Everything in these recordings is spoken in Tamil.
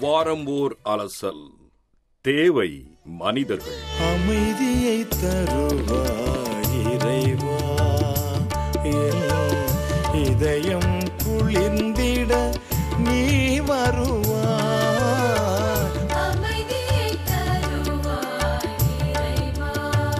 வாரம் ஓர் அலசல் தேவை மனிதர்கள் அமைதியை தருவாய் இறைவா என் இதயம் குளிர்ந்திட நீ வருவாய் அமைதியை தருவாய் இறைவா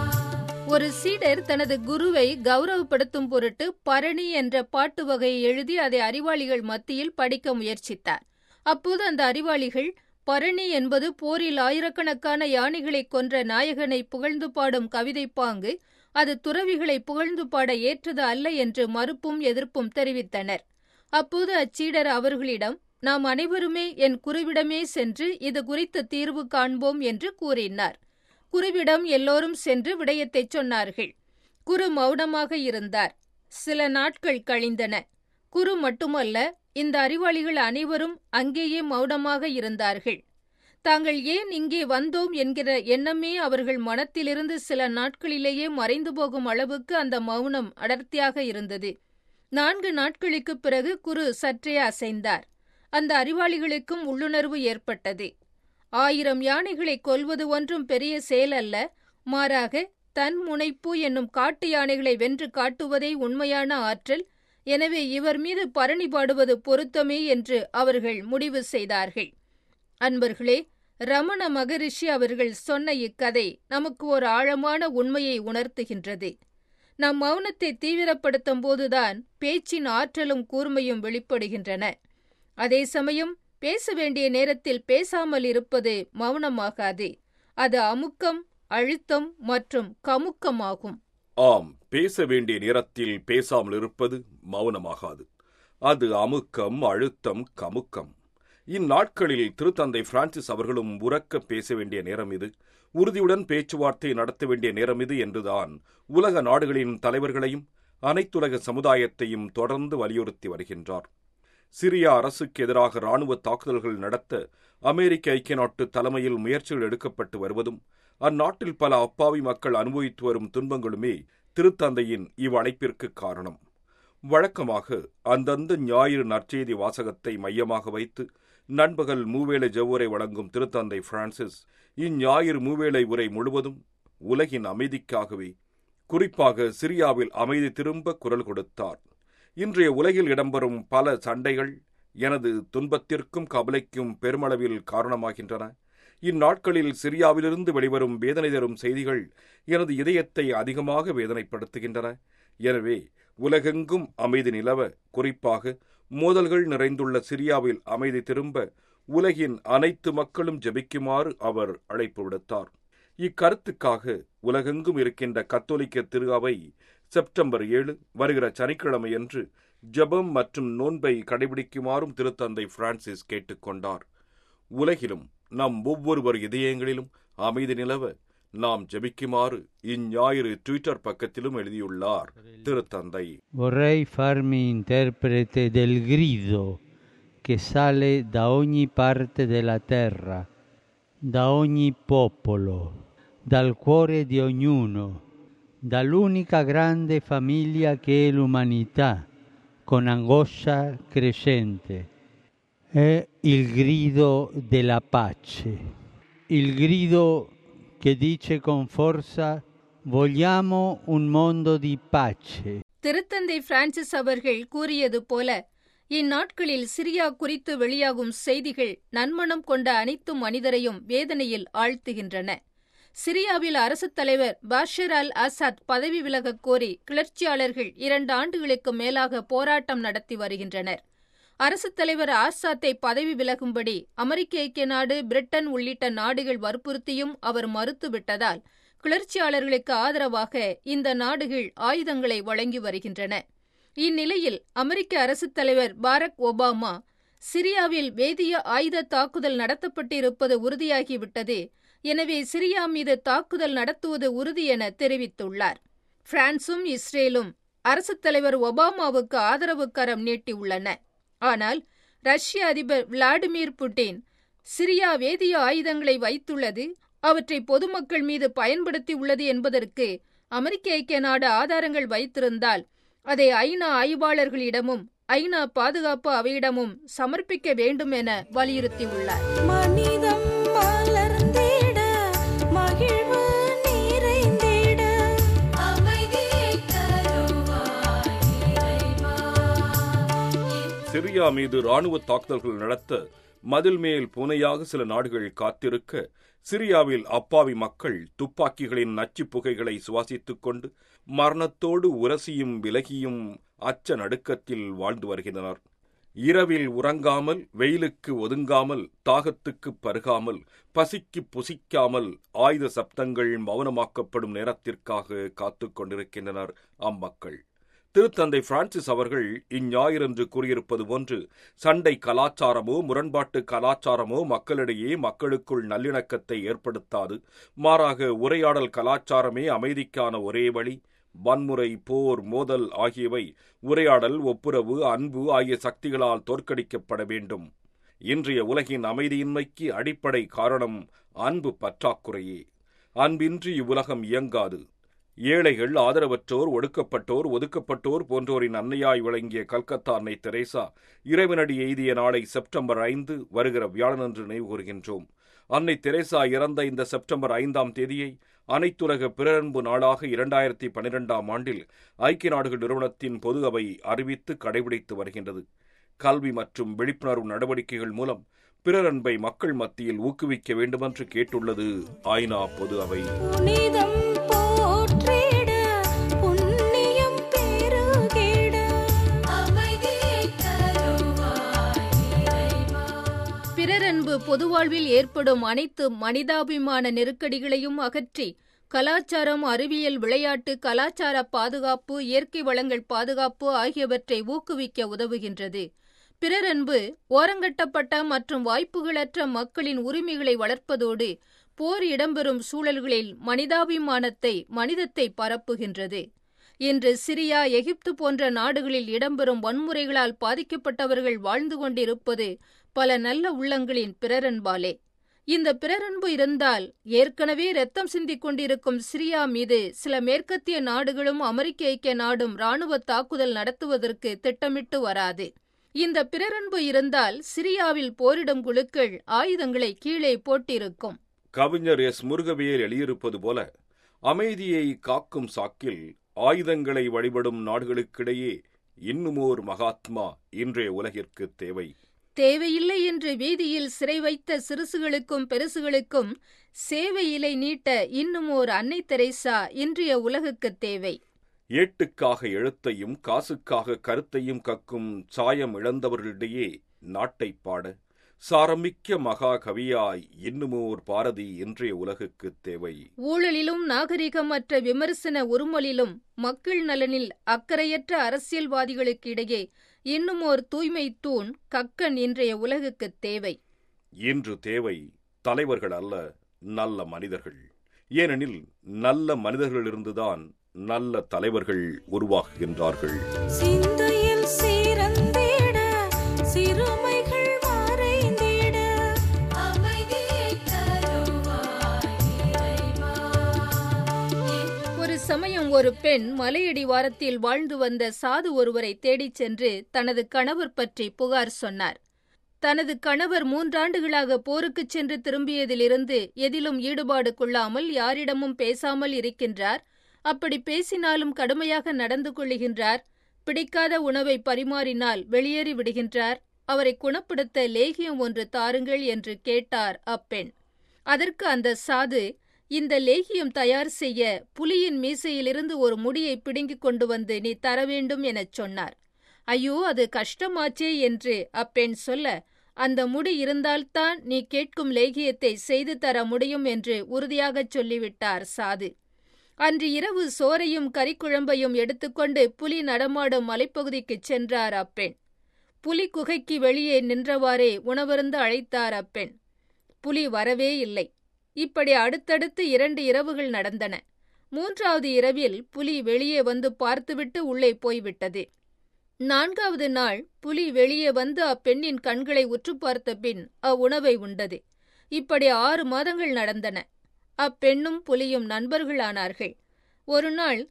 ஒரு சீடர் தனது குருவை கௌரவப்படுத்தும் பொருட்டு பரணி என்ற பாட்டு வகையை எழுதி அதை அறிவாளிகள் மத்தியில் படிக்க முயற்சித்தார் அப்போது அந்த அறிவாளிகள் பரணி என்பது போரில் ஆயிரக்கணக்கான யானைகளை கொன்ற நாயகனை புகழ்ந்து பாடும் கவிதை பாங்கு அது துறவிகளை புகழ்ந்து பாட ஏற்றது அல்ல என்று மறுப்பும் எதிர்ப்பும் தெரிவித்தனர் அப்போது அச்சீடர் அவர்களிடம் நாம் அனைவருமே என் குருவிடமே சென்று இது குறித்து தீர்வு காண்போம் என்று கூறினார் குருவிடம் எல்லோரும் சென்று விடயத்தைச் சொன்னார்கள் குரு மௌனமாக இருந்தார் சில நாட்கள் கழிந்தன குரு மட்டுமல்ல இந்த அறிவாளிகள் அனைவரும் அங்கேயே மௌனமாக இருந்தார்கள் தாங்கள் ஏன் இங்கே வந்தோம் என்கிற எண்ணமே அவர்கள் மனத்திலிருந்து சில நாட்களிலேயே மறைந்து போகும் அளவுக்கு அந்த மௌனம் அடர்த்தியாக இருந்தது நான்கு நாட்களுக்குப் பிறகு குரு சற்றே அசைந்தார் அந்த அறிவாளிகளுக்கும் உள்ளுணர்வு ஏற்பட்டது ஆயிரம் யானைகளை கொல்வது ஒன்றும் பெரிய செயல் அல்ல மாறாக தன் முனைப்பு என்னும் காட்டு யானைகளை வென்று காட்டுவதே உண்மையான ஆற்றல் எனவே இவர் மீது பரணி பாடுவது பொருத்தமே என்று அவர்கள் முடிவு செய்தார்கள் அன்பர்களே ரமண மகரிஷி அவர்கள் சொன்ன இக்கதை நமக்கு ஒரு ஆழமான உண்மையை உணர்த்துகின்றது நம் மௌனத்தை தீவிரப்படுத்தும் போதுதான் பேச்சின் ஆற்றலும் கூர்மையும் வெளிப்படுகின்றன அதே சமயம் பேச வேண்டிய நேரத்தில் பேசாமல் இருப்பது மௌனமாகாது அது அமுக்கம் அழுத்தம் மற்றும் கமுக்கமாகும் ஆம் பேச வேண்டிய நேரத்தில் பேசாமல் இருப்பது மௌனமாகாது அது அமுக்கம் அழுத்தம் கமுக்கம் இந்நாட்களில் திருத்தந்தை பிரான்சிஸ் அவர்களும் உறக்க பேச வேண்டிய நேரம் இது உறுதியுடன் பேச்சுவார்த்தை நடத்த வேண்டிய நேரம் இது என்றுதான் உலக நாடுகளின் தலைவர்களையும் அனைத்துலக சமுதாயத்தையும் தொடர்ந்து வலியுறுத்தி வருகின்றார் சிரியா அரசுக்கு எதிராக ராணுவ தாக்குதல்கள் நடத்த அமெரிக்க ஐக்கிய நாட்டு தலைமையில் முயற்சிகள் எடுக்கப்பட்டு வருவதும் அந்நாட்டில் பல அப்பாவி மக்கள் அனுபவித்து வரும் துன்பங்களுமே திருத்தந்தையின் இவ்வழைப்பிற்கு காரணம் வழக்கமாக அந்தந்த ஞாயிறு நற்செய்தி வாசகத்தை மையமாக வைத்து நண்பகல் மூவேளை ஜெவ்வுரை வழங்கும் திருத்தந்தை பிரான்சிஸ் இஞ்ஞாயிறு மூவேளை உரை முழுவதும் உலகின் அமைதிக்காகவே குறிப்பாக சிரியாவில் அமைதி திரும்ப குரல் கொடுத்தார் இன்றைய உலகில் இடம்பெறும் பல சண்டைகள் எனது துன்பத்திற்கும் கவலைக்கும் பெருமளவில் காரணமாகின்றன இந்நாட்களில் சிரியாவிலிருந்து வெளிவரும் வேதனை தரும் செய்திகள் எனது இதயத்தை அதிகமாக வேதனைப்படுத்துகின்றன எனவே உலகெங்கும் அமைதி நிலவ குறிப்பாக மோதல்கள் நிறைந்துள்ள சிரியாவில் அமைதி திரும்ப உலகின் அனைத்து மக்களும் ஜெபிக்குமாறு அவர் அழைப்பு விடுத்தார் இக்கருத்துக்காக உலகெங்கும் இருக்கின்ற கத்தோலிக்க திரு அவை செப்டம்பர் ஏழு வருகிற சனிக்கிழமையன்று ஜெபம் மற்றும் நோன்பை கடைபிடிக்குமாறும் திருத்தந்தை பிரான்சிஸ் கேட்டுக்கொண்டார் உலகிலும் நம் ஒவ்வொருவர் இதயங்களிலும் அமைதி நிலவ நாம் ஜெபிக்குமாறு இஞ்ஞாயிறு ட்விட்டர் பக்கத்திலும் எழுதியுள்ளார் திருத்தந்தை Vorrei farmi interprete del grido che sale da ogni parte della terra, da ogni popolo, dal cuore di ognuno, dall'unica grande famiglia che è l'umanità, con angoscia crescente. È il grido della pace, il grido che dice con forza vogliamo un mondo di pace. திருத்தந்தை பிரான்சிஸ் அவர்கள் கூறியது போல இந்நாட்களில் சிரியா குறித்து வெளியாகும் செய்திகள் நன்மனம் கொண்ட அனைத்து மனிதரையும் வேதனையில் ஆழ்த்துகின்றன சிரியாவில் அரசுத் தலைவர் பாஷர் அல் அசாத் பதவி விலகக் கோரி கிளர்ச்சியாளர்கள் இரண்டு ஆண்டுகளுக்கு மேலாக போராட்டம் நடத்தி வருகின்றனர் அரசுத் தலைவர் ஆசாத்தை பதவி விலகும்படி அமெரிக்க ஐக்கிய நாடு பிரிட்டன் உள்ளிட்ட நாடுகள் வற்புறுத்தியும் அவர் மறுத்துவிட்டதால் கிளர்ச்சியாளர்களுக்கு ஆதரவாக இந்த நாடுகள் ஆயுதங்களை வழங்கி வருகின்றன இந்நிலையில் அமெரிக்க அரசுத் தலைவர் பாரக் ஒபாமா சிரியாவில் வேதிய ஆயுத தாக்குதல் நடத்தப்பட்டிருப்பது உறுதியாகிவிட்டது எனவே சிரியா மீது தாக்குதல் நடத்துவது உறுதி என தெரிவித்துள்ளார் பிரான்சும் இஸ்ரேலும் அரசுத் தலைவர் ஒபாமாவுக்கு ஆதரவு கரம் நீட்டியுள்ளன ஆனால் ரஷ்ய அதிபர் விளாடிமிர் புட்டின் சிரியா வேதிய ஆயுதங்களை வைத்துள்ளது அவற்றை பொதுமக்கள் மீது பயன்படுத்தி உள்ளது என்பதற்கு அமெரிக்க ஐக்கிய நாடு ஆதாரங்கள் வைத்திருந்தால் அதை ஐநா ஆய்வாளர்களிடமும் ஐநா பாதுகாப்பு அவையிடமும் சமர்ப்பிக்க வேண்டும் என வலியுறுத்தியுள்ளார் மனிதம் மலர்ந்திட மகிழ்வு நிறைந்திட அமைதியை தருவாய் இறைவா சிரியா மீது ராணுவ தாக்குதல்கள் நடத்த மதில் மேல் பூனையாக சில நாடுகள் காத்திருக்க சிரியாவில் அப்பாவி மக்கள் துப்பாக்கிகளின் நச்சுப் புகைகளை சுவாசித்துக் கொண்டு மரணத்தோடு உரசியும் விலகியும் அச்ச நடுக்கத்தில் வாழ்ந்து வருகின்றனர் இரவில் உறங்காமல் வெயிலுக்கு ஒதுங்காமல் தாகத்துக்கு பருகாமல் பசிக்கு புசிக்காமல் ஆயுத சப்தங்கள் மௌனமாக்கப்படும் நேரத்திற்காக காத்துக் கொண்டிருக்கின்றனர் அம்மக்கள் திருத்தந்தை பிரான்சிஸ் அவர்கள் இஞ்ஞாயிறன்று கூறியிருப்பது போன்று சண்டை கலாச்சாரமோ முரண்பாட்டு கலாச்சாரமோ மக்களிடையே மக்களுக்குள் நல்லிணக்கத்தை ஏற்படுத்தாது மாறாக உரையாடல் கலாச்சாரமே அமைதிக்கான ஒரே வழி வன்முறை போர் மோதல் ஆகியவை உரையாடல் ஒப்புரவு அன்பு ஆகிய சக்திகளால் தோற்கடிக்கப்பட வேண்டும் இன்றைய உலகின் அமைதியின்மைக்கு அடிப்படை காரணம் அன்பு பற்றாக்குறையே அன்பின்றி இவ்வுலகம் இயங்காது ஏழைகள் ஆதரவற்றோர் ஒடுக்கப்பட்டோர் ஒதுக்கப்பட்டோர் போன்றோரின் அன்னையாய் விளங்கிய கல்கத்தா அன்னை தெரேசா இறைவனடி எய்திய நாளை செப்டம்பர் ஐந்து வருகிற வியாழனன்று நினைவு கூறுகின்றோம் அன்னை தெரேசா இறந்த இந்த செப்டம்பர் ஐந்தாம் தேதியை அனைத்துலக பிறரன்பு நாளாக இரண்டாயிரத்தி பனிரெண்டாம் ஆண்டில் ஐக்கிய நாடுகள் நிறுவனத்தின் பொது அவை அறிவித்து கடைபிடித்து வருகின்றது கல்வி மற்றும் விழிப்புணர்வு நடவடிக்கைகள் மூலம் பிறரன்பை மக்கள் மத்தியில் ஊக்குவிக்க வேண்டுமென்று கேட்டுள்ளது ஐநா பொது அவை புனிதம் போற்றிட புண்ணியம் பெருகிட அமைதியை தருவாய் இறைவா பிறரன்பு பொதுவாழ்வில் ஏற்படும் அனைத்து மனிதாபிமான நெருக்கடிகளையும் அகற்றி கலாச்சாரம் அறிவியல் விளையாட்டு கலாச்சார பாதுகாப்பு இயற்கை வளங்கள் பாதுகாப்பு ஆகியவற்றை ஊக்குவிக்க உதவுகின்றது பிறரன்பு ஓரங்கட்டப்பட்ட மற்றும் வாய்ப்புகளற்ற மக்களின் உரிமைகளை வளர்ப்பதோடு போர் இடம்பெறும் சூழல்களில் மனிதாபிமானத்தை மனிதத்தை பரப்புகின்றது இன்று சிரியா எகிப்து போன்ற நாடுகளில் இடம்பெறும் வன்முறைகளால் பாதிக்கப்பட்டவர்கள் வாழ்ந்து கொண்டிருப்பது பல நல்ல உள்ளங்களின் பிறரன்பாலே இந்த பிறரன்பு இருந்தால் ஏற்கனவே ரத்தம் சிந்திக் கொண்டிருக்கும் சிரியா மீது சில மேற்கத்திய நாடுகளும் அமெரிக்க ஐக்கிய நாடும் ராணுவ தாக்குதல் நடத்துவதற்கு திட்டமிட்டு வராது இந்த பிறரன்பு இருந்தால் சிரியாவில் போரிடும் குழுக்கள் ஆயுதங்களை கீழே போட்டிருக்கும் கவிஞர் எஸ் முருகவேல் எழுதியிருப்பது போல அமைதியை காக்கும் சாக்கில் ஆயுதங்களை வழிபடும் நாடுகளுக்கிடையே இன்னுமோர் மகாத்மா இன்றைய உலகிற்கு தேவை தேவையில்லை என்று வீதியில் சிறை வைத்த சிறுசுகளுக்கும் பெருசுகளுக்கும் சேவை இலை நீட்ட இன்னும் ஓர் அன்னை தெரேசா இன்றைய உலகுக்கு தேவை ஏட்டுக்காக எழுத்தையும் காசுக்காக கருத்தையும் கக்கும் சாயம் இழந்தவர்களிடையே நாட்டைப் பாட சாரமிக்க மகா கவியாய் இன்னுமோர் பாரதி இன்றைய உலகுக்கு தேவை ஊழலிலும் நாகரிகமற்ற விமர்சன உருமலிலும் மக்கள் நலனில் அக்கறையற்ற அரசியல்வாதிகளுக்கு இடையே இன்னும் ஓர் தூய்மை தூண் கக்கன் இன்றைய உலகுக்கு தேவை இன்று தேவை தலைவர்கள் அல்ல நல்ல மனிதர்கள் ஏனெனில் நல்ல மனிதர்களிலிருந்துதான் நல்ல தலைவர்கள் உருவாகுகின்றார்கள் சிந்தையில் சிறந்திட சிறுமைகள் மறைந்திட அமைதியை தருவாய் இறைவா ஒரு சமயம் ஒரு பெண் மலையடிவாரத்தில் வாழ்ந்து வந்த சாது ஒருவரை தேடிச் சென்று தனது கணவர் பற்றி புகார் சொன்னார் தனது கணவர் மூன்றாண்டுகளாக போருக்குச் சென்று திரும்பியதிலிருந்து எதிலும் ஈடுபாடு கொள்ளாமல் யாரிடமும் பேசாமல் இருக்கின்றார் அப்படி பேசினாலும் கடுமையாக நடந்து கொள்ளுகின்றார் பிடிக்காத உணவை பரிமாறினால் வெளியேறி விடுகின்றார் அவரை குணப்படுத்த லேகியம் ஒன்று தாருங்கள் என்று கேட்டார் அப்பெண் அதற்கு அந்த சாது இந்த லேகியம் தயார் செய்ய புலியின் மீசையிலிருந்து ஒரு முடியை பிடுங்கிக் கொண்டு வந்து நீ தர வேண்டும் எனச் சொன்னார் ஐயோ அது கஷ்டமாச்சே என்று அப்பெண் சொல்ல அந்த முடி இருந்தால்தான் நீ கேட்கும் லேகியத்தை செய்து தர முடியும் என்று உறுதியாகச் சொல்லிவிட்டார் சாது அன்று இரவு சோறையும் கறிக்குழம்பையும் எடுத்துக்கொண்டு புலி நடமாடும் மலைப்பகுதிக்குச் சென்றார் அப்பெண் புலி குகைக்கு வெளியே நின்றவாறே உணவருந்து அழைத்தார் அப்பெண் புலி வரவே இல்லை இப்படி அடுத்தடுத்து இரண்டு இரவுகள் நடந்தன மூன்றாவது இரவில் புலி வெளியே வந்து பார்த்துவிட்டு உள்ளே போய்விட்டது நான்காவது நாள் புலி வெளியே வந்து அப்பெண்ணின் கண்களை உற்று பார்த்த பின் அவ்வுணவை உண்டது இப்படி ஆறு மாதங்கள் நடந்தன அப்பெண்ணும் புலியும் நண்பர்களானார்கள் ஒரு நாள்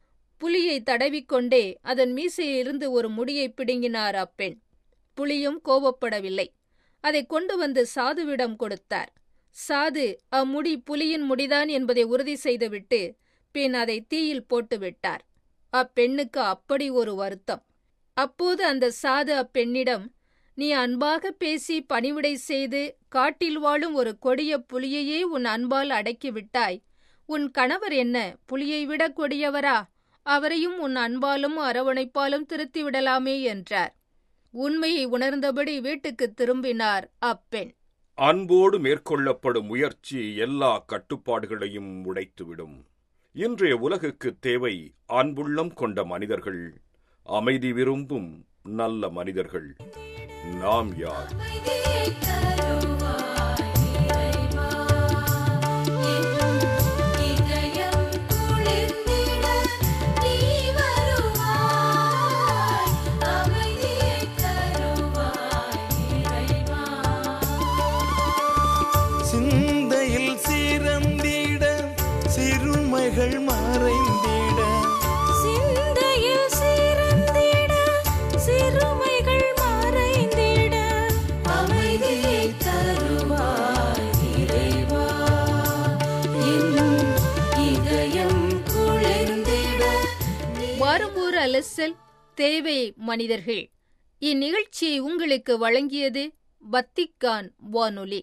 புலியை தடவிக்கொண்டே அதன் மீசையிலிருந்து ஒரு முடியை பிடுங்கினார் அப்பெண் புலியும் கோபப்படவில்லை அதை கொண்டு வந்து சாதுவிடம் கொடுத்தார் சாது அம்முடி புலியின் முடிதான் என்பதை உறுதி செய்துவிட்டு பின் அதை தீயில் போட்டு விட்டார் அப்பெண்ணுக்கு அப்படி ஒரு வருத்தம் அப்போது அந்த சாது அப்பெண்ணிடம் நீ அன்பாக பேசி பணிவிடை செய்து காட்டில் வாழும் ஒரு கொடிய புலியையே உன் அன்பால் அடக்கிவிட்டாய் உன் கணவர் என்ன புலியை விட கொடியவரா அவரையும் உன் அன்பாலும் அரவணைப்பாலும் திருத்திவிடலாமே என்றார் உண்மையை உணர்ந்தபடி வீட்டுக்கு திரும்பினார் அப்பெண் அன்போடு மேற்கொள்ளப்படும் முயற்சி எல்லா கட்டுப்பாடுகளையும் உடைத்துவிடும் இன்றைய உலகுக்கு தேவை அன்புள்ளம் கொண்ட மனிதர்கள் அமைதி விரும்பும் நல்ல மனிதர்கள் நாம் யார் அமைதியை தருவாய் இறைவா என் இதயம் குளிர்ந்திட நீ வருவாய் அமைதியை தருவாய் இறைவா சிந்தையில் சிறந்திட சிறுமைகள் மறைந்திட சிந்தையில் சிறந்திட சிறுமைகள் மறைந்திட அமைதியை தருவாய் இறைவா என் இதயம் குளிர்ந்திட வாரம்பூர் அலசல் தேவை மனிதர்கள் இந்நிகழ்ச்சியை உங்களுக்கு வழங்கியது வத்திக்கான் வானொலி